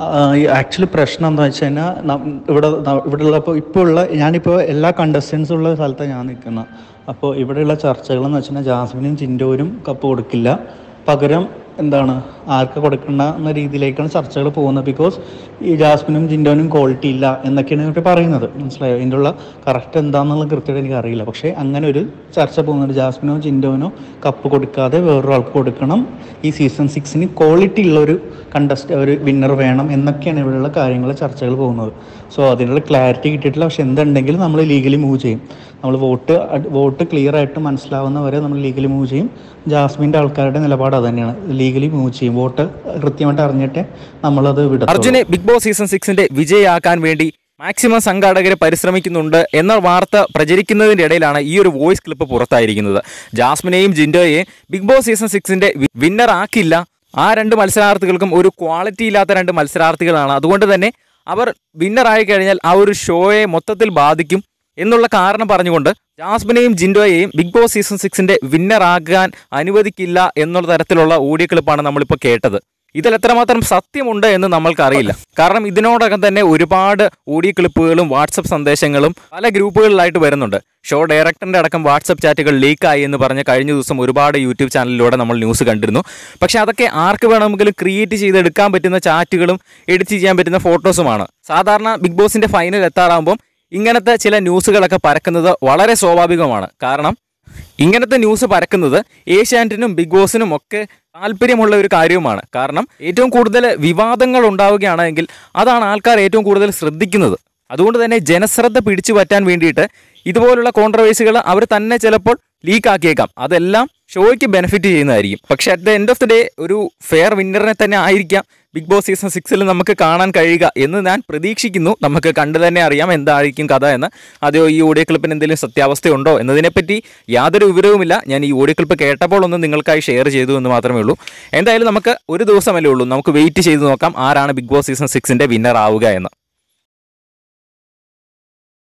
actually പ്രശ്നം എന്താ വെച്ച് കഴിഞ്ഞാൽ ഇവിടെ ന- ഇവിടെയുള്ള ഇപ്പോൾ ഇപ്പോൾ ഉള്ള ഞാനിപ്പോൾ എല്ലാ കണ്ടസ്റ്റൻസും ഉള്ള സ്ഥലത്താണ് ഞാൻ നിൽക്കുന്നത് അപ്പോൾ ഇവിടെയുള്ള ചർച്ചകൾ എന്ന് വെച്ചാൽ ജാസ്മിനും ചിൻഡോനും കപ്പ് കൊടുക്കില്ല പകരം എന്താണ് ആർക്ക് കൊടുക്കണ്ട എന്ന രീതിയിലേക്കാണ് ചർച്ചകൾ പോകുന്നത് ബിക്കോസ് ഈ ജാസ്മിനും ജിൻഡോനും ക്വാളിറ്റി ഇല്ല എന്നൊക്കെയാണ് ഇവർ പറയുന്നത് മനസ്സിലായോ ഇതിൻ്റെ ഉള്ള കറക്റ്റ് എന്താണെന്നുള്ള കൃത്യമായിട്ട് എനിക്ക് അറിയില്ല പക്ഷേ അങ്ങനെ ഒരു ചർച്ച പോകുന്നുണ്ട് ജാസ്മിനോ ജിൻഡോനോ കപ്പ് കൊടുക്കാതെ വേറൊരാൾക്ക് കൊടുക്കണം ഈ സീസൺ സിക്സിന് ക്വാളിറ്റി ഉള്ള ഒരു കണ്ടസ്റ്റ് ഒരു വിന്നർ വേണം എന്നൊക്കെയാണ് ഇവിടെയുള്ള കാര്യങ്ങൾ ചർച്ചകൾ പോകുന്നത് സോ അതിനുള്ള ക്ലാരിറ്റി കിട്ടിയിട്ടില്ല പക്ഷെ എന്തുണ്ടെങ്കിലും നമ്മൾ ലീഗലി മൂവ് ചെയ്യും നമ്മൾ വോട്ട് വോട്ട് ക്ലിയർ ആയിട്ട് മനസ്സിലാവുന്ന വരെ നമ്മൾ ലീഗലി മൂവ് ചെയ്യും ജാസ്മിൻ്റെ ആൾക്കാരുടെ നിലപാട് അത് തന്നെയാണ് ലീഗലി മൂവ് ചെയ്യും വോട്ട് കൃത്യമായിട്ട് അറിഞ്ഞിട്ടേ നമ്മളത് വിടത്തുള്ളൂ അർജുനെ ബിഗ് ബോസ് സീസൺ സിക്സിന്റെ വിജയാക്കാൻ വേണ്ടി മാക്സിമം സംഘാടകർ പരിശ്രമിക്കുന്നുണ്ട് എന്ന വാർത്ത പ്രചരിക്കുന്നതിന്റെ ഇടയിലാണ് ഈ ഒരു വോയിസ് ക്ലിപ്പ് പുറത്തായിരിക്കുന്നത് ജാസ്മിനെയും ജിൻഡോയെയും ബിഗ് ബോസ് സീസൺ സിക്സിന്റെ വിന്നർ ആക്കില്ല ആ രണ്ട് മത്സരാർത്ഥികൾക്കും ഒരു ക്വാളിറ്റി ഇല്ലാത്ത രണ്ട് മത്സരാർത്ഥികളാണ് അതുകൊണ്ട് തന്നെ അവർ വിന്നർ ആയി കഴിഞ്ഞാൽ ആ ഒരു ഷോയെ മൊത്തത്തിൽ ബാധിക്കും എന്നുള്ള കാരണം പറഞ്ഞുകൊണ്ട് ജാസ്മിനെയും ജിൻഡോയെയും ബിഗ് ബോസ് സീസൺ സിക്സിന്റെ വിന്നർ ആകാൻ അനുവദിക്കില്ല എന്നുള്ള തരത്തിലുള്ള ഓഡിയോ ക്ലിപ്പാണ് നമ്മളിപ്പോൾ കേട്ടത് ഇതിൽ എത്രമാത്രം സത്യമുണ്ട് എന്ന് നമ്മൾക്കറിയില്ല കാരണം ഇതിനോടകം തന്നെ ഒരുപാട് ഓഡിയോ ക്ലിപ്പുകളും വാട്സപ്പ് സന്ദേശങ്ങളും പല ഗ്രൂപ്പുകളിലായിട്ട് വരുന്നുണ്ട് ഷോ ഡയറക്ടറിന്റെ അടക്കം വാട്സപ്പ് ചാറ്റുകൾ ലീക്കായി എന്ന് പറഞ്ഞ് കഴിഞ്ഞ ദിവസം ഒരുപാട് യൂട്യൂബ് ചാനലിലൂടെ നമ്മൾ ന്യൂസ് കണ്ടിരുന്നു പക്ഷെ അതൊക്കെ ആർക്ക് വേണമെങ്കിലും ക്രിയേറ്റ് ചെയ്തെടുക്കാൻ പറ്റുന്ന ചാറ്റുകളും എഡിറ്റ് ചെയ്യാൻ പറ്റുന്ന ഫോട്ടോസുമാണ് സാധാരണ ബിഗ് ബോസിന്റെ ഫൈനൽ എത്താറാകുമ്പോൾ ഇങ്ങനത്തെ ചില ന്യൂസുകളൊക്കെ പരക്കുന്നത് വളരെ സ്വാഭാവികമാണ് കാരണം ഇങ്ങനത്തെ ന്യൂസ് പരക്കുന്നത് ഏഷ്യാനെറ്റിനും ബിഗ് ബോസിനും ഒക്കെ താല്പര്യമുള്ള ഒരു കാര്യവുമാണ് കാരണം ഏറ്റവും കൂടുതൽ വിവാദങ്ങൾ ഉണ്ടാവുകയാണെങ്കിൽ അതാണ് ആൾക്കാർ ഏറ്റവും കൂടുതൽ ശ്രദ്ധിക്കുന്നത് അതുകൊണ്ട് തന്നെ ജനശ്രദ്ധ പിടിച്ചു പറ്റാൻ വേണ്ടിയിട്ട് ഇതുപോലുള്ള കോൺട്രവേഴ്സികൾ അവർ തന്നെ ചിലപ്പോൾ ലീക്ക് ആക്കിയേക്കാം അതെല്ലാം ഷോയ്ക്ക് ബെനിഫിറ്റ് ചെയ്യുന്നതായിരിക്കും പക്ഷെ at the end of the day ഒരു ഫെയർ വിന്നറിനെ തന്നെ ആയിരിക്കാം ബിഗ് ബോസ് സീസൺ സിക്സിൽ നമുക്ക് കാണാൻ കഴിയുക എന്ന് ഞാൻ പ്രതീക്ഷിക്കുന്നു നമുക്ക് കണ്ടു തന്നെ അറിയാം എന്തായിരിക്കും കഥ എന്ന് അതെയോ ഈ ഓഡിയോ ക്ലിപ്പിന് എന്തെങ്കിലും സത്യാവസ്ഥയുണ്ടോ എന്നതിനെപ്പറ്റി യാതൊരു വിവരവുമില്ല ഞാൻ ഈ ഓഡിയോ ക്ലിപ്പ് കേട്ടപ്പോൾ ഒന്ന് നിങ്ങൾക്കായി ഷെയർ ചെയ്തു എന്ന് മാത്രമേ ഉള്ളൂ എന്തായാലും നമുക്ക് ഒരു ദിവസമല്ലേ ഉള്ളൂ നമുക്ക് വെയിറ്റ് ചെയ്ത് നോക്കാം ആരാണ് ബിഗ് ബോസ് സീസൺ സിക്സിൻ്റെ വിന്നർ ആവുക എന്ന്